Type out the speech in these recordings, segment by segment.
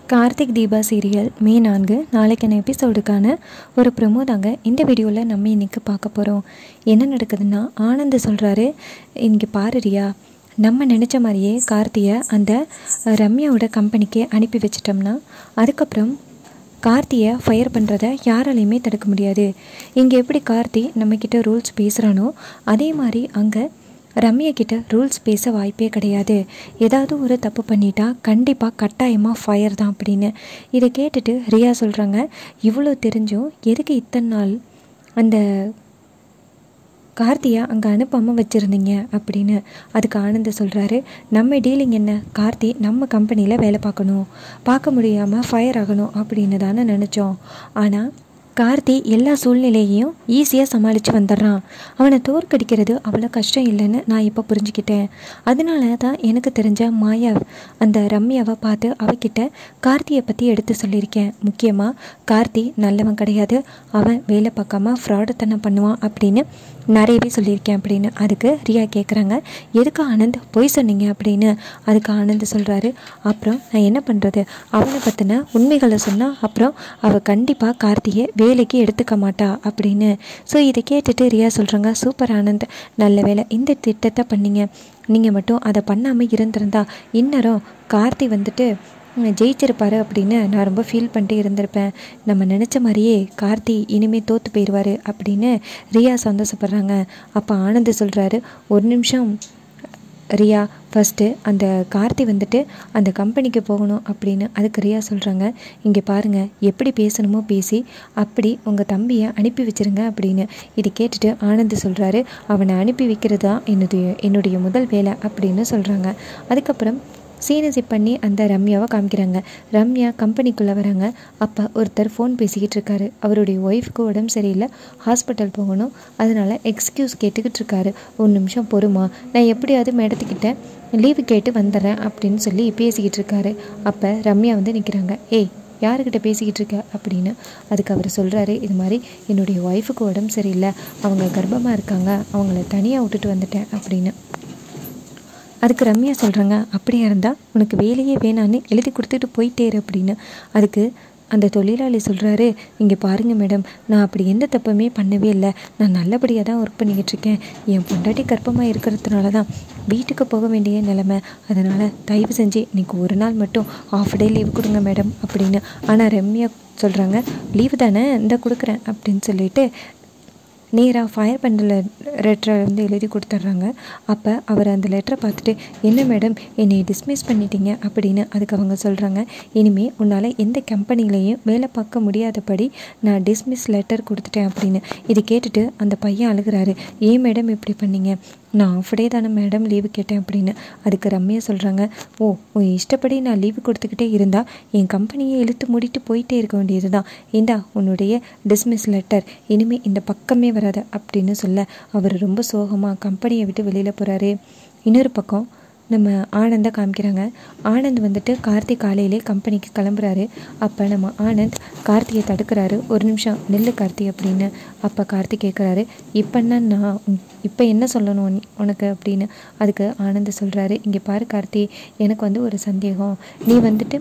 Karthik Deepa serial மே நான்கு நாளைக்கான எபிசோடுக்கான ஒரு ப்ரொமோ தாங்க இந்த வீடியோவில் நம்ம இன்றைக்கி பார்க்க போகிறோம் என்ன நடக்குதுன்னா ஆனந்த் சொல்கிறாரு இங்கே பாரு ரியா நம்ம நினச்ச மாதிரியே கார்த்தியை அந்த ரம்யாவோட கம்பெனிக்கு அனுப்பி வச்சிட்டோம்னா அதுக்கப்புறம் கார்த்தியை ஃபயர் பண்ணுறத யாராலையுமே தடுக்க முடியாது இங்கே எப்படி கார்த்தி நம்மக்கிட்ட ரூல்ஸ் பேசுகிறானோ அதே மாதிரி அங்கே ரம்யா கிட்ட ரூல்ஸ் பேச வாய்ப்பே கிடையாது ஏதாவது ஒரு தப்பு பண்ணிட்டா கண்டிப்பாக கட்டாயமாக ஃபயர் தான் அப்படின்னு இதை கேட்டுட்டு ரியா சொல்கிறாங்க இவ்வளோ தெரிஞ்சும் எதுக்கு இத்தனை நாள் அந்த கார்த்தியை அங்கே அனுப்பாமல் வச்சுருந்தீங்க அப்படின்னு அதுக்கு ஆனந்த சொல்கிறாரு நம்ம டீலிங் என்ன கார்த்தி நம்ம கம்பெனியில் வேலை பார்க்கணும் பார்க்க முடியாமல் ஃபயர் ஆகணும் அப்படின்னு தானே நினச்சோம் ஆனால் கார்த்தி எல்லா சூழ்நிலையையும் ஈஸியாக சமாளித்து வந்துடுறான் அவனை தோற்கடிக்கிறது அவ்வளோ கஷ்டம் இல்லைன்னு நான் இப்போ புரிஞ்சுக்கிட்டேன் அதனால தான் எனக்கு தெரிஞ்ச மாயா அந்த ரம்யாவை பார்த்து அவகிட்ட கார்த்தியை பற்றி எடுத்து சொல்லியிருக்கேன் முக்கியமாக கார்த்தி நல்லவன் கிடையாது அவன் வேலை பார்க்காம ஃப்ராடுத்தனம் பண்ணுவான் அப்படின்னு நிறையவே சொல்லியிருக்கேன் அப்படின்னு அதுக்கு ரியா கேட்குறாங்க எதுக்கு ஆனந்த் பொய் சொன்னீங்க அப்படின்னு அதுக்கு ஆனந்த் சொல்கிறாரு அப்புறம் நான் என்ன பண்ணுறது அவனை பற்றின உண்மைகளை சொன்னால் அப்புறம் அவள் கண்டிப்பாக கார்த்தியை வேலைக்கு எடுத்துக்க மாட்டா அப்படின்னு ஸோ இதை கேட்டுட்டு ரியா சொல்கிறாங்க சூப்பர் ஆனந்த் நல்ல வேலை இந்த திட்டத்தை பண்ணீங்க நீங்கள் மட்டும் அதை பண்ணாமல் இருந்திருந்தா இன்னரும் கார்த்தி வந்துட்டு ஜெயிச்சிருப்பாரு அப்படின்னு நான் ரொம்ப ஃபீல் பண்ணிட்டு இருந்திருப்பேன் நம்ம நினச்ச மாதிரியே கார்த்தி இனிமேல் தோற்று போயிடுவார் அப்படின்னு ரியா சந்தோஷப்படுறாங்க அப்போ ஆனந்த் சொல்கிறாரு ஒரு நிமிஷம் ரியா ஃபஸ்ட்டு அந்த கார்த்தி வந்துட்டு அந்த கம்பெனிக்கு போகணும் அப்படின்னு அதுக்கு ரியா சொல்கிறாங்க இங்கே பாருங்கள் எப்படி பேசணுமோ பேசி அப்படி உங்கள் தம்பியை அனுப்பி வச்சிருங்க அப்படின்னு இது கேட்டுட்டு ஆனந்த் சொல்கிறாரு அவனை அனுப்பி வைக்கிறது தான் என்னுடைய என்னுடைய முதல் வேலை அப்படின்னு சொல்கிறாங்க அதுக்கப்புறம் சீனசி பண்ணி அந்த ரம்யாவை காமிக்கிறாங்க ரம்யா கம்பெனிக்குள்ளே வராங்க அப்போ ஒருத்தர் ஃபோன் பேசிக்கிட்டு இருக்காரு அவருடைய ஒய்ஃப்க்கு உடம்பு சரியில்லை ஹாஸ்பிட்டல் போகணும் அதனால் எக்ஸ்கியூஸ் கேட்டுக்கிட்டு இருக்காரு ஒரு நிமிஷம் பொறுமா நான் எப்படியாவது மேடத்துக்கிட்ட லீவு கேட்டு வந்துடுறேன் அப்படின்னு சொல்லி பேசிக்கிட்டு இருக்காரு அப்போ ரம்யா வந்து நிற்கிறாங்க ஏய் யாருக்கிட்ட பேசிக்கிட்டு இருக்க அப்படின்னு அதுக்கு அவர் சொல்கிறாரு இது மாதிரி என்னுடைய ஒய்ஃபுக்கு உடம்பு சரியில்லை அவங்க கர்ப்பமாக இருக்காங்க அவங்கள தனியாக விட்டுட்டு வந்துட்டேன் அப்படின்னு அதுக்கு ரம்யா சொல்கிறாங்க அப்படியா இருந்தால் உனக்கு வேலையே வேணான்னு எழுதி கொடுத்துட்டு போயிட்டேரு அப்படின்னு அதுக்கு அந்த தொழிலாளி சொல்கிறாரு இங்கே பாருங்கள் மேடம் நான் அப்படி எந்த தப்புமே பண்ணவே இல்லை நான் நல்லபடியாக தான் ஒர்க் பண்ணிக்கிட்டு இருக்கேன் என் பொண்டாட்டி கர்ப்பமாக இருக்கிறதுனால தான் வீட்டுக்கு போக வேண்டிய நிலமை அதனால் தயவு செஞ்சு இன்னைக்கு ஒரு நாள் மட்டும் ஆஃப் டே லீவ் கொடுங்க மேடம் அப்படின்னு ஆனால் ரம்யா சொல்கிறாங்க லீவு தானே இந்த கொடுக்குறேன் அப்படின்னு சொல்லிட்டு நேராக ஃபயர் பண்ணுற லெட்டரை வந்து எழுதி கொடுத்துட்றாங்க அப்போ அவர் அந்த லெட்டரை பார்த்துட்டு என்ன மேடம் என்னை டிஸ்மிஸ் பண்ணிட்டீங்க அப்படின்னு அதுக்கு அவங்க சொல்கிறாங்க இனிமேல் உன்னால் எந்த கம்பெனிலையும் வேலை பார்க்க முடியாதபடி நான் டிஸ்மிஸ் லெட்டர் கொடுத்துட்டேன் அப்படின்னு இது கேட்டுட்டு அந்த பையன் அழுகிறாரு ஏன் மேடம் இப்படி பண்ணீங்க நான் ஆஃப் டே தானே மேடம் லீவு கேட்டேன் அப்படின்னு அதுக்கு ரம்யா சொல்கிறாங்க ஓ உன் இஷ்டப்படி நான் லீவு கொடுத்துக்கிட்டே இருந்தால் என் கம்பெனியை இழுத்து மூடிட்டு போயிட்டே இருக்க வேண்டியது தான் இந்தா உன்னுடைய டிஸ்மிஸ் லெட்டர் இனிமேல் இந்த பக்கமே வராது அப்படின்னு சொல்ல அவர் ரொம்ப சோகமாக கம்பெனியை விட்டு வெளியில் போகிறாரு இன்னொரு பக்கம் நம்ம ஆனந்தை காமிக்கிறாங்க ஆனந்த் வந்துட்டு கார்த்தி காலையிலே கம்பெனிக்கு கிளம்புறாரு அப்போ நம்ம ஆனந்த் கார்த்தியை தடுக்கிறாரு ஒரு நிமிஷம் நெல்லு கார்த்தி அப்படின்னு அப்போ கார்த்தி கேட்குறாரு இப்போ என்ன நான் இப்போ என்ன சொல்லணும் உன்- உனக்கு அப்படின்னு அதுக்கு ஆனந்த் சொல்கிறாரு இங்கே பாரு கார்த்தி எனக்கு வந்து ஒரு சந்தேகம் நீ வந்துட்டு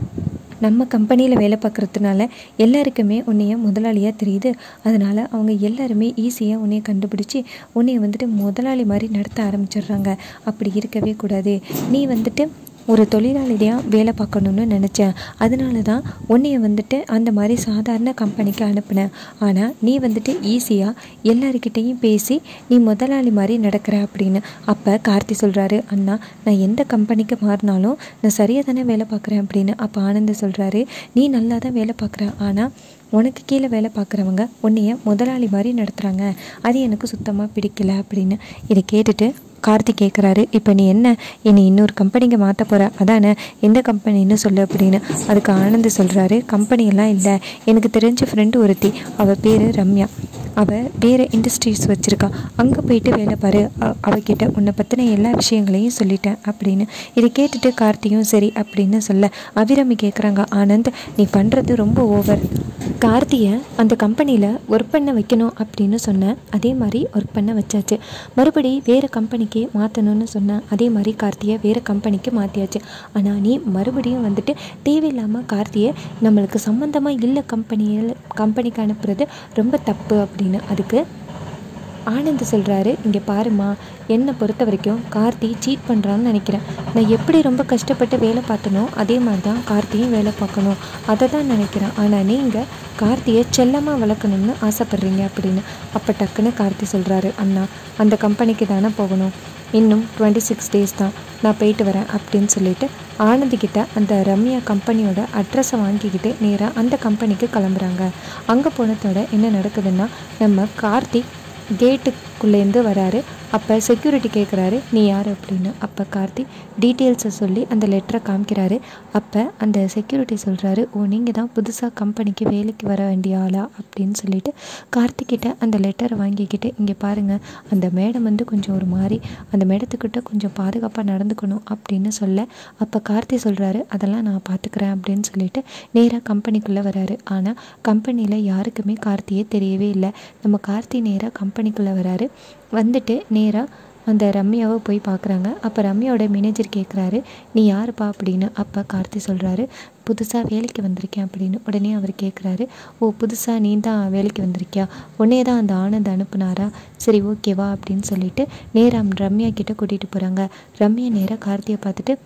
நம்ம கம்பெனியில் வேலை பார்க்குறதுனால எல்லாருக்குமே உன்னைய முதலாளியாக தெரியுது அதனால் அவங்க எல்லாருமே ஈஸியாக உன்னைய கண்டுபிடிச்சி உன்னைய வந்துட்டு முதலாளி மாதிரி நடத்த ஆரம்பிச்சிடுறாங்க அப்படி இருக்கவே கூடாது நீ வந்துட்டு ஒரு தொழிலாளியாக வேலை பார்க்கணுன்னு நினச்சேன் அதனால தான் உன்னைய வந்துட்டு அந்த மாதிரி சாதாரண கம்பெனிக்கு அனுப்புனேன் ஆனால் நீ வந்துட்டு ஈஸியாக எல்லாருக்கிட்டேயும் பேசி நீ முதலாளி மாதிரி நடக்கிற அப்படின்னு அப்போ கார்த்தி சொல்கிறாரு அண்ணா நான் எந்த கம்பெனிக்கு மாறினாலும் நான் சரியாக தானே வேலை பார்க்குறேன் அப்படின்னு அப்போ ஆனந்த் சொல்கிறாரு நீ நல்லா தான் வேலை பார்க்குற ஆனால் உனக்கு கீழே வேலை பார்க்குறவங்க உன்னைய முதலாளி மாதிரி நடத்துகிறாங்க அது எனக்கு சுத்தமாக பிடிக்கல அப்படின்னு இதை கேட்டுட்டு கார்த்தி கேட்குறாரு இப்போ நீ என்ன என்னை இன்னொரு கம்பெனிக்கு மாற்ற போகிற அதானே எந்த கம்பெனின்னு சொல்லு அப்படின்னு அதுக்கு ஆனந்த் சொல்கிறாரு கம்பெனியெல்லாம் இல்லை எனக்கு தெரிஞ்ச ஃப்ரெண்டு ஒருத்தி அவள் பேர் ரம்யா அவள் வேறு இண்டஸ்ட்ரீஸ் வச்சுருக்கா அங்கே போயிட்டு வேலை பாரு அ- அவகிட்ட உன்னை பற்றின எல்லா விஷயங்களையும் சொல்லிட்டேன் அப்படின்னு இதை கேட்டுட்டு கார்த்தியும் சரி அப்படின்னு சொல்ல அபிராமி கேட்குறாங்க ஆனந்த் நீ பண்ணுறது ரொம்ப ஓவர் கார்த்தியை அந்த கம்பெனியில் ஒர்க் பண்ண வைக்கணும் அப்படின்னு சொன்னேன் அதே மாதிரி ஒர்க் பண்ண வச்சாச்சு மறுபடி வேறு கம்பெனிக்கு அன்னைக்கு மாற்றணும்னு சொன்னேன் அதே மாதிரி கார்த்தியை வேறு கம்பெனிக்கு மாற்றியாச்சு ஆனால் நீ மறுபடியும் வந்துட்டு தேவையில்லாமல் கார்த்தியை நம்மளுக்கு சம்மந்தமாக இல்லை கம்பெனியில் கம்பெனிக்கு அனுப்புறது ரொம்ப தப்பு அப்படின்னு அதுக்கு ஆனந்த் சொல்கிறாரு இங்கே பாருமா என்னை பொறுத்த வரைக்கும் கார்த்தி சீட் பண்ணுறான்னு நினைக்கிறேன் நான் எப்படி ரொம்ப கஷ்டப்பட்டு வேலை பார்த்தனோ அதே மாதிரி தான் கார்த்தியும் வேலை பார்க்கணும் அதை தான் நினைக்கிறேன் ஆனால் நீங்கள் கார்த்தியை செல்லமாக வளர்க்கணும்னு ஆசைப்பட்றீங்க அப்படின்னு அப்போ டக்குன்னு கார்த்தி சொல்கிறாரு அண்ணா அந்த கம்பெனிக்கு தானே போகணும் இன்னும் டுவெண்ட்டி சிக்ஸ் டேஸ் தான் நான் போயிட்டு வரேன் அப்படின்னு சொல்லிட்டு ஆனந்திக்கிட்ட அந்த ரம்யா கம்பெனியோட அட்ரஸை வாங்கிக்கிட்டு நேராக அந்த கம்பெனிக்கு கிளம்புறாங்க அங்கே போனதோட என்ன நடக்குதுன்னா நம்ம கார்த்திக் கேட்டுக்குள்ளேருந்து வராரு அப்போ செக்யூரிட்டி கேட்குறாரு நீ யார் அப்படின்னு அப்போ கார்த்தி டீட்டெயில்ஸை சொல்லி அந்த லெட்டரை காமிக்கிறாரு அப்போ அந்த செக்யூரிட்டி சொல்கிறாரு ஓ நீங்கள் தான் புதுசாக கம்பெனிக்கு வேலைக்கு வர வேண்டிய ஆளா அப்படின்னு சொல்லிட்டு கார்த்திக்கிட்ட அந்த லெட்டரை வாங்கிக்கிட்டு இங்கே பாருங்கள் அந்த மேடம் வந்து கொஞ்சம் ஒரு மாதிரி அந்த மேடத்துக்கிட்ட கொஞ்சம் பாதுகாப்பாக நடந்துக்கணும் அப்படின்னு சொல்ல அப்போ கார்த்தி சொல்கிறாரு அதெல்லாம் நான் பார்த்துக்கிறேன் அப்படின்னு சொல்லிட்டு நேராக கம்பெனிக்குள்ளே வராரு ஆனால் கம்பெனியில் யாருக்குமே கார்த்தியே தெரியவே இல்லை நம்ம கார்த்தி நேராக கம்பெனிக்குள்ளே வராரு வந்துட்டு நேராக அந்த ரம்யாவை போய் பார்க்குறாங்க அப்போ ரம்யாவோட மேனேஜர் கேட்குறாரு நீ யாருப்பா அப்படின்னு அப்போ கார்த்தி சொல்கிறாரு புதுசாக வேலைக்கு வந்திருக்கேன் அப்படின்னு உடனே அவர் கேட்குறாரு ஓ புதுசாக நீ தான் வேலைக்கு வந்திருக்கியா உடனே தான் அந்த ஆனந்த் அனுப்புனாரா சரி ஓகேவா அப்படின்னு சொல்லிட்டு நேராக ரம்யா கிட்ட கூட்டிகிட்டு போகிறாங்க ரம்யா நேராக கார்த்தியை பார்த்துட்டு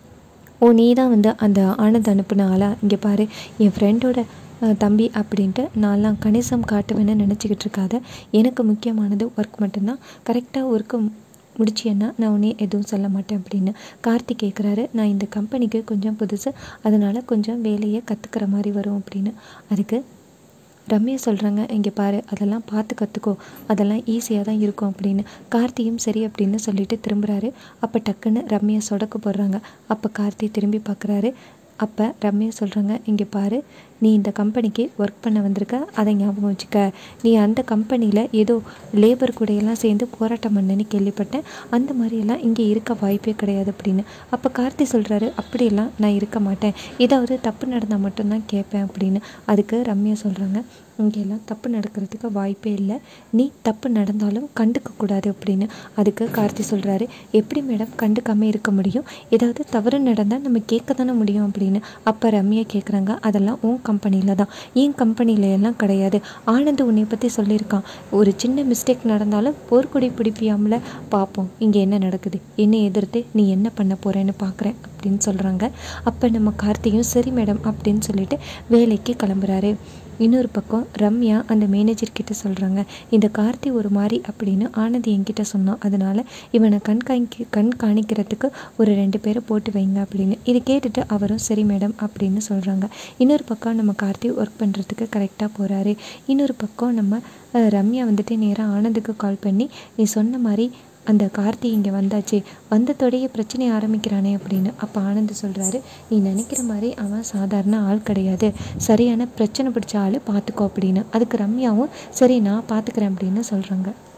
ஓ நீ தான் வந்து அந்த ஆனந்த் அனுப்புன ஆளா இங்கே பாரு என் ஃப்ரெண்டோட தம்பி அப்படின்ட்டு நான்லாம் கணிசம் காட்டுவேன்னு நினச்சிக்கிட்டு இருக்காத எனக்கு முக்கியமானது ஒர்க் மட்டும்தான் கரெக்டாக ஒர்க்கு முடிச்சியன்னா நான் உன்னே எதுவும் சொல்ல மாட்டேன் அப்படின்னு கார்த்தி கேட்குறாரு நான் இந்த கம்பெனிக்கு கொஞ்சம் புதுசு அதனால் கொஞ்சம் வேலையை கற்றுக்கிற மாதிரி வரும் அப்படின்னு அதுக்கு ரம்யா சொல்கிறாங்க இங்கே பாரு அதெல்லாம் பார்த்து கற்றுக்கோ அதெல்லாம் ஈஸியாக தான் இருக்கும் அப்படின்னு கார்த்தியும் சரி அப்படின்னு சொல்லிட்டு திரும்புகிறாரு அப்போ டக்குன்னு ரம்யா சொடக்கு போடுறாங்க அப்போ கார்த்தி திரும்பி பார்க்குறாரு அப்போ ரம்யா சொல்கிறாங்க இங்கே பாரு நீ இந்த கம்பெனிக்கு ஒர்க் பண்ண வந்திருக்க அதை ஞாபகம் வச்சுக்க நீ அந்த கம்பெனியில் ஏதோ லேபர் கூடையெல்லாம் சேர்ந்து போராட்டம் பண்ணேன்னு கேள்விப்பட்டேன் அந்த மாதிரியெல்லாம் இங்கே இருக்க வாய்ப்பே கிடையாது அப்படின்னு அப்போ கார்த்தி சொல்கிறாரு அப்படியெல்லாம் நான் இருக்க மாட்டேன் ஏதாவது தப்பு நடந்தால் மட்டும்தான் கேட்பேன் அப்படின்னு அதுக்கு ரம்யா சொல்கிறாங்க இங்கெல்லாம் தப்பு நடக்கிறதுக்கு வாய்ப்பே இல்லை நீ தப்பு நடந்தாலும் கண்டுக்கக்கூடாது அப்படின்னு அதுக்கு கார்த்தி சொல்கிறாரு எப்படி மேடம் கண்டுக்காமல் இருக்க முடியும் ஏதாவது தவறு நடந்தால் நம்ம கேட்க தானே முடியும் அப்படின்னு அப்போ ரம்யா கேட்குறாங்க அதெல்லாம் உன் கம்பெனியில் தான் என் கம்பெனியில் எல்லாம் கிடையாது ஆனந்த் உன்னை பற்றி சொல்லியிருக்கான் ஒரு சின்ன மிஸ்டேக் நடந்தாலும் போர்க்கொடி பிடிப்பியாமல பார்ப்போம் இங்கே என்ன நடக்குது என்னை எதிர்த்து நீ என்ன பண்ண போகிறேன்னு பார்க்குறேன் அப்படின்னு சொல்கிறாங்க அப்போ நம்ம கார்த்தியும் சரி மேடம் அப்படின்னு சொல்லிட்டு வேலைக்கு கிளம்புறாரு இன்னொரு பக்கம் ரம்யா அந்த மேனேஜர் கிட்ட சொல்கிறாங்க இந்த கார்த்தி ஒரு மாதிரி அப்படின்னு ஆனந்த் என்கிட்ட சொன்னான் அதனால் இவனை கண்காணிக்க கண்காணிக்கிறதுக்கு ஒரு ரெண்டு பேரை போட்டு வைங்க அப்படின்னு இதை கேட்டுட்டு அவரும் சரி மேடம் அப்படின்னு சொல்கிறாங்க இன்னொரு பக்கம் நம்ம கார்த்தி ஒர்க் பண்ணுறதுக்கு கரெக்டாக போகிறாரு இன்னொரு பக்கம் நம்ம அஹ், ரம்யா வந்துட்டு நேராக ஆனந்துக்கு கால் பண்ணி நீ சொன்ன மாதிரி அந்த கார்த்தி இங்கே வந்தாச்சு வந்ததோடைய பிரச்சனை ஆரம்பிக்கிறானே அப்படின்னு அப்போ ஆனந்த் சொல்கிறாரு நீ நினைக்கிற மாதிரி அவன் சாதாரண ஆள் கிடையாது சரியான பிரச்சனை பிடிச்ச ஆள் பார்த்துக்கோ அப்படின்னு அதுக்கு ரம்யாவும் சரி நான் பார்த்துக்கிறேன் அப்படின்னு சொல்கிறாங்க